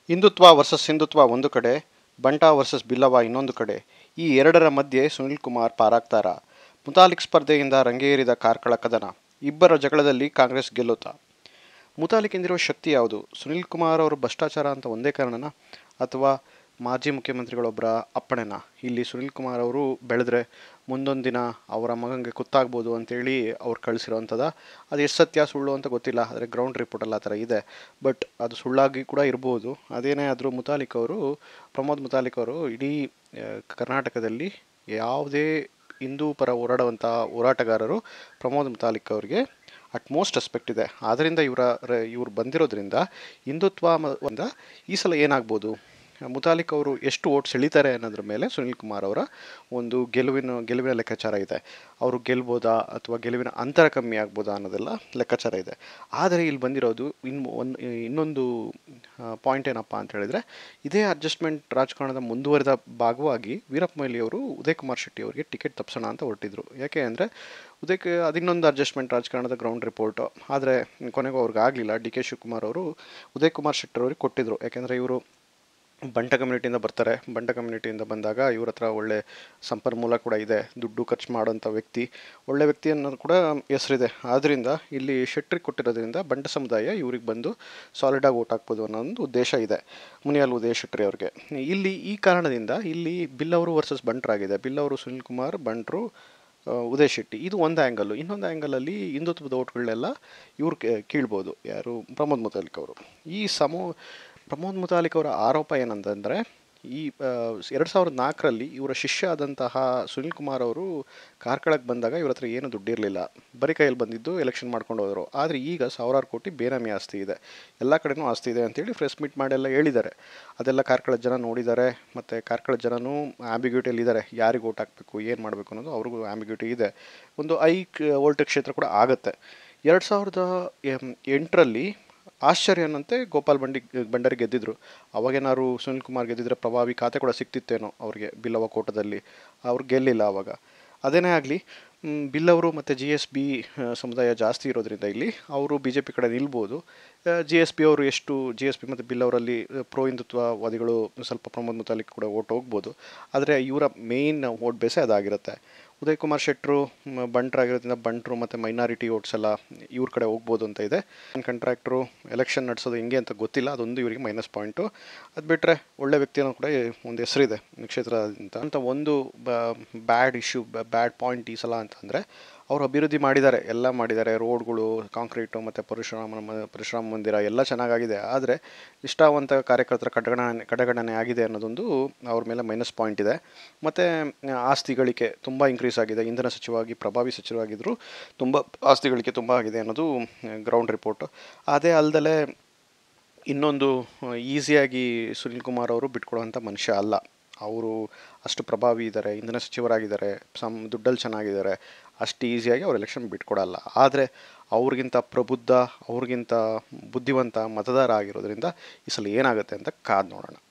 Hindutva versus Hindutva ಒಂದು ಕಡೆ ಬಂಟಾ versus Billava ಇನ್ನೊಂದು ಕಡೆ ಈ ಎರಡರ ಮಧ್ಯೆ ಸುನಿಲ್ ಕುಮಾರ್ ಪಾರಾಗ್ತಾರ ಮುತಾಲಿಕ್ ಸ್ಪರ್ಧೆಯಿಂದ ರಂಗೇರಿದ ಕಾರ್ಕಳ ಕದನ ಇಬ್ಬರ ಜಗಳದಲ್ಲಿ ಕಾಂಗ್ರೆಸ್ ಗೆಲ್ಲುತ್ತಾ ಮುತಾಲಿಕ್ಕಿಂದಿರುವ ಶಕ್ತಿ ಯಾವುದು ಸುನಿಲ್ ಕುಮಾರ್ ಅವರು ಭ್ರಷ್ಟಾಚಾರ ಅಂತ ಒಂದೇ ಕಾರಣನ ಅಥವಾ ಮಾಜಿ ಮುಖ್ಯಮಂತ್ರಿಗಳೊಬ್ಬರ ಅಪ್ಪಣೆನ ಇಲ್ಲಿ ಸುನಿಲ್ ಕುಮಾರ್ ಅವರು ಬೆಳೆದ್ರೆ ಮುಂದೊಂದು ದಿನ ಅವರ ಮಗನಿಗೆ ಕುತ್ತಾಗ್ಬೋದು ಅಂತೇಳಿ ಅವ್ರು ಕಳಿಸಿರೋವಂಥದ್ದು ಅದು ಎಷ್ಟು ಸತ್ಯ ಸುಳ್ಳು ಅಂತ ಗೊತ್ತಿಲ್ಲ ಆದರೆ ಗ್ರೌಂಡ್ ರಿಪೋರ್ಟಲ್ಲಿ ಆ ಥರ ಇದೆ ಬಟ್ ಅದು ಸುಳ್ಳಾಗಿ ಕೂಡ ಇರ್ಬೋದು ಅದೇನೇ ಆದರೂ ಮುತಾಲಿಕ್ ಅವರು ಪ್ರಮೋದ್ ಮುತಾಲಿಕ್ ಅವರು ಇಡೀ ಆ, ಕರ್ನಾಟಕದಲ್ಲಿ ಯಾವುದೇ ಹಿಂದೂ ಪರ ಹೋರಾಡುವಂಥ ಹೋರಾಟಗಾರರು ಪ್ರಮೋದ್ ಮುತಾಲಿಕ್ ಅವರಿಗೆ ಅಟ್ಮೋಸ್ಟ್ ರೆಸ್ಪೆಕ್ಟ್ ಇದೆ ಆದ್ದರಿಂದ ಇವರ ಇವ್ರು ಬಂದಿರೋದ್ರಿಂದ ಹಿಂದುತ್ವ ಮ- ಒಂದ ಈ ಸಲ ಏನಾಗ್ಬೋದು ಮುತಾಲಿಕ್ ಅವರು ಎಷ್ಟು ಓಟ್ ಸೆಳೀತಾರೆ ಅನ್ನೋದ್ರ ಮೇಲೆ ಸುನಿಲ್ ಕುಮಾರ್ ಅವರ ಒಂದು ಗೆಲುವಿನ ಗೆಲುವಿನ ಲೆಕ್ಕಾಚಾರ ಇದೆ ಅವರು ಗೆಲ್ಬೋದಾ ಅಥವಾ ಗೆಲುವಿನ ಅಂತರ ಕಮ್ಮಿ ಆಗ್ಬೋದಾ ಅನ್ನೋದೆಲ್ಲ ಲೆಕ್ಕಾಚಾರ ಇದೆ ಆದರೆ ಇಲ್ಲಿ ಬಂದಿರೋದು ಇನ್ನು ಒಂದು ಇನ್ನೊಂದು ಪಾಯಿಂಟ್ ಏನಪ್ಪ ಅಂತ ಹೇಳಿದ್ರೆ ಇದೇ ಅಡ್ಜಸ್ಟ್ಮೆಂಟ್ ರಾಜಕಾರಣದ ಮುಂದುವರೆದ ಭಾಗವಾಗಿ ವೀರಪ್ಪ ಮೊಯ್ಲಿ ಅವರು ಉದಯ್ ಕುಮಾರ್ ಶೆಟ್ಟಿ ಅವರಿಗೆ ಟಿಕೆಟ್ ತಪ್ಪಿಸೋಣ ಅಂತ ಹೊರಟಿದ್ರು ಯಾಕೆ ಅಂದರೆ ಉದಯಕ್ಕೆ ಅದಿನ್ನೊಂದು ಅಡ್ಜಸ್ಟ್ಮೆಂಟ್ ರಾಜಕಾರಣದ ಗ್ರೌಂಡ್ ರಿಪೋರ್ಟು ಆದರೆ ಕೊನೆಗೂ ಅವ್ರಿಗೆ ಆಗಲಿಲ್ಲ ಡಿ ಕೆ ಶಿವಕುಮಾರ್ ಅವರು ಉದಯ್ ಕುಮಾರ್ ಶೆಟ್ಟರ್ ಅವ್ರಿಗೆ ಕೊಟ್ಟಿದ್ರು ಯಾಕೆಂದರೆ ಇವರು ಬಂಟ ಕಮ್ಯುನಿಟಿಯಿಂದ ಬರ್ತಾರೆ ಬಂಟ ಕಮ್ಯುನಿಟಿಯಿಂದ ಬಂದಾಗ ಇವ್ರ ಹತ್ರ ಒಳ್ಳೆ ಸಂಪನ್ಮೂಲ ಕೂಡ ಇದೆ ದುಡ್ಡು ಖರ್ಚು ಮಾಡೋಂಥ ವ್ಯಕ್ತಿ ಒಳ್ಳೆ ವ್ಯಕ್ತಿ ಅನ್ನೋದು ಕೂಡ ಹೆಸರಿದೆ ಆದ್ದರಿಂದ ಇಲ್ಲಿ ಶೆಟ್ರಿಗೆ ಕೊಟ್ಟಿರೋದ್ರಿಂದ ಬಂಟ ಸಮುದಾಯ ಇವ್ರಿಗೆ ಬಂದು ಸಾಲಿಡಾಗಿ ಓಟ್ ಹಾಕ್ಬೋದು ಅನ್ನೋ ಒಂದು ಉದ್ದೇಶ ಇದೆ ಮುನಿಯಾಲ್ ಉದಯ ಶೆಟ್ಟಿ ಅವ್ರಿಗೆ ಇಲ್ಲಿ ಈ ಕಾರಣದಿಂದ ಇಲ್ಲಿ ಬಿಲ್ ಅವರು ವರ್ಸಸ್ ಬಂಟ್ರಾಗಿದೆ ಬಿಲ್ ಅವರು ಸುನಿಲ್ ಕುಮಾರ್ ಬಂಟ್ರು ಆ, ಉದಯ್ ಶೆಟ್ಟಿ ಇದು ಒಂದು ಆ್ಯಂಗಲ್ಲು ಇನ್ನೊಂದು ಆ್ಯಂಗಲಲ್ಲಿ ಹಿಂದುತ್ವದ ಓಟ್ಗಳನ್ನೆಲ್ಲ ಇವ್ರು ಕೇ- ಕೀಳ್ಬೋದು ಯಾರು ಪ್ರಮೋದ್ ಮುತಾಲಿಕ್ ಅವರು ಈ ಸಮೂ ಪ್ರಮೋದ್ ಮುತಾಲಿಕ್ ಅವರ ಆರೋಪ ಏನಂತಂದರೆ ಈ ಎರಡು ಸಾವಿರದ ನಾಲ್ಕರಲ್ಲಿ ಇವರ ಶಿಷ್ಯ ಆದಂತಹ ಸುನಿಲ್ ಕುಮಾರ್ ಅವರು ಕಾರ್ಕಳಕ್ಕೆ ಬಂದಾಗ ಇವ್ರ ಹತ್ರ ಏನು ದುಡ್ಡಿರಲಿಲ್ಲ ಬರೀ ಕೈಯಲ್ಲಿ ಬಂದಿದ್ದು ಎಲೆಕ್ಷನ್ ಮಾಡ್ಕೊಂಡು ಹೋದರು ಆದರೆ ಈಗ ಸಾವಿರಾರು ಕೋಟಿ ಬೇನಾಮಿ ಆಸ್ತಿ ಇದೆ ಎಲ್ಲ ಕಡೆನೂ ಆಸ್ತಿ ಇದೆ ಅಂತೇಳಿ ಪ್ರೆಸ್ ಮೀಟ್ ಮಾಡೆಲ್ಲ ಹೇಳಿದ್ದಾರೆ ಅದೆಲ್ಲ ಕಾರ್ಕಳದ ಜನ ನೋಡಿದ್ದಾರೆ ಮತ್ತು ಕಾರ್ಕಳದ ಜನನೂ ಆಂಬಿಗ್ಯೂಟಿಯಲ್ಲಿ ಇದ್ದಾರೆ ಯಾರಿಗೆ ಓಟ್ ಹಾಕಬೇಕು ಏನು ಮಾಡಬೇಕು ಅನ್ನೋದು ಅವ್ರಿಗೂ ಆಂಬಿಗ್ಯೂಟಿ ಇದೆ ಒಂದು ಐ ವೋಲ್ಟ್ ಕ್ಷೇತ್ರ ಕೂಡ ಆಗುತ್ತೆ ಎರಡು ಸಾವಿರದ ಎಂ- ಎಂಟರಲ್ಲಿ ಆಶ್ಚರ್ಯ ಅನ್ನಂತೆ ಗೋಪಾಲ್ ಬಂಡಿ ಭಂಡಾರಿ ಗೆದ್ದಿದ್ರು ಅವಾಗೇನಾದ್ರು ಸುನಿಲ್ ಕುಮಾರ್ ಗೆದ್ದಿದ್ರೆ ಪ್ರಭಾವಿ ಖಾತೆ ಕೂಡ ಸಿಕ್ತಿತ್ತೇನೋ ಅವ್ರಿಗೆ ಬಿಲ್ಲವ ಕೋಟದಲ್ಲಿ ಅವ್ರು ಗೆಲ್ಲಿಲ್ಲ ಅವಾಗ ಅದೇನೇ ಆಗಲಿ ಬಿಲ್ ಅವರು ಮತ್ತು ಜಿ ಎಸ್ ಬಿ ಸಮುದಾಯ ಜಾಸ್ತಿ ಇರೋದ್ರಿಂದ ಇಲ್ಲಿ ಅವರು ಬಿ ಜೆ ಪಿ ಕಡೆ ನಿಲ್ಬೋದು ಜಿ ಎಸ್ ಬಿ ಅವರು ಎಷ್ಟು ಜಿ ಎಸ್ ಬಿ ಮತ್ತು ಬಿಲ್ ಅವರಲ್ಲಿ ಪ್ರೋ ಹಿಂದುತ್ವವಾದಿಗಳು ಸ್ವಲ್ಪ ಪ್ರಮೋದ್ ಮುತಾಲಿಕ್ ಕೂಡ ಓಟ್ ಹೋಗ್ಬೋದು ಆದರೆ ಇವರ ಮೇಯ್ನ್ ಓಟ್ ಬೇಸೇ ಅದಾಗಿರುತ್ತೆ ಉದಯ್ ಕುಮಾರ್ ಶೆಟ್ಟರು ಬಂಟ್ರಾಗಿರೋದ್ರಿಂದ ಬಂಟ್ರು ಮತ್ತು ಮೈನಾರಿಟಿ ಓಟ್ಸ್ ಎಲ್ಲ ಇವ್ರ ಕಡೆ ಹೋಗ್ಬೋದು ಅಂತ ಇದೆ ಕಾಂಟ್ರಾಕ್ಟ್ರು ಎಲೆಕ್ಷನ್ ನಡೆಸೋದು ಹೆಂಗೆ ಅಂತ ಗೊತ್ತಿಲ್ಲ ಅದೊಂದು ಇವರಿಗೆ ಮೈನಸ್ ಪಾಯಿಂಟು ಅದು ಬಿಟ್ಟರೆ ಒಳ್ಳೆ ವ್ಯಕ್ತಿ ಅನ್ನೋ ಕೂಡ ಒಂದು ಹೆಸರಿದೆ ಕ್ಷೇತ್ರದಿಂದ ಅಂತ ಒಂದು ಬ್ಯಾಡ್ ಇಶ್ಯೂ ಬ್ಯಾಡ್ ಪಾಯಿಂಟ್ ಈ ಸಲ ಅಂತಂದರೆ ಅವರು ಅಭಿವೃದ್ಧಿ ಮಾಡಿದ್ದಾರೆ ಎಲ್ಲ ಮಾಡಿದ್ದಾರೆ ರೋಡ್ಗಳು ಕಾಂಕ್ರೀಟು ಮತ್ತು ಪರಶುರಾಮ ಮ- ಪರಶುರಾಮ ಮಂದಿರ ಎಲ್ಲ ಚೆನ್ನಾಗಾಗಿದೆ ಆದರೆ ನಿಷ್ಠಾವಂತ ಕಾರ್ಯಕರ್ತರ ಕಡೆಗಣನೆ ಕಡೆಗಣನೆ ಆಗಿದೆ ಅನ್ನೋದೊಂದು ಅವ್ರ ಮೇಲೆ ಮೈನಸ್ ಪಾಯಿಂಟ್ ಇದೆ ಮತ್ತು ಆಸ್ತಿ ಗಳಿಕೆ ತುಂಬ ಇನ್ಕ್ರೀಸ್ ಆಗಿದೆ ಇಂಧನ ಸಚಿವವಾಗಿ ಪ್ರಭಾವಿ ಸಚಿವರಾಗಿದ್ದರು ತುಂಬ ಆಸ್ತಿ ಗಳಿಕೆ ತುಂಬ ಆಗಿದೆ ಅನ್ನೋದು ಗ್ರೌಂಡ್ ರಿಪೋರ್ಟು ಅದೇ ಅಲ್ಲದೆ ಇನ್ನೊಂದು ಈಸಿಯಾಗಿ ಸುನಿಲ್ ಕುಮಾರ್ ಅವರು ಬಿಟ್ಕೊಡುವಂಥ ಮನುಷ್ಯ ಅಲ್ಲ ಅವರು ಅಷ್ಟು ಪ್ರಭಾವಿ ಇದ್ದಾರೆ ಇಂಧನ ಸಚಿವರಾಗಿದ್ದಾರೆ ಸಮ್ ದುಡ್ಡಲ್ಲಿ ಚೆನ್ನಾಗಿದ್ದಾರೆ ಅಷ್ಟು ಈಸಿಯಾಗಿ ಅವ್ರು ಎಲೆಕ್ಷನ್ ಬಿಟ್ಕೊಡಲ್ಲ ಆದರೆ ಅವ್ರಿಗಿಂತ ಪ್ರಬುದ್ಧ ಅವ್ರಿಗಿಂತ ಬುದ್ಧಿವಂತ ಮತದಾರ ಆಗಿರೋದ್ರಿಂದ ಈ ಸಲ ಏನಾಗುತ್ತೆ ಅಂತ ಕಾದು ನೋಡೋಣ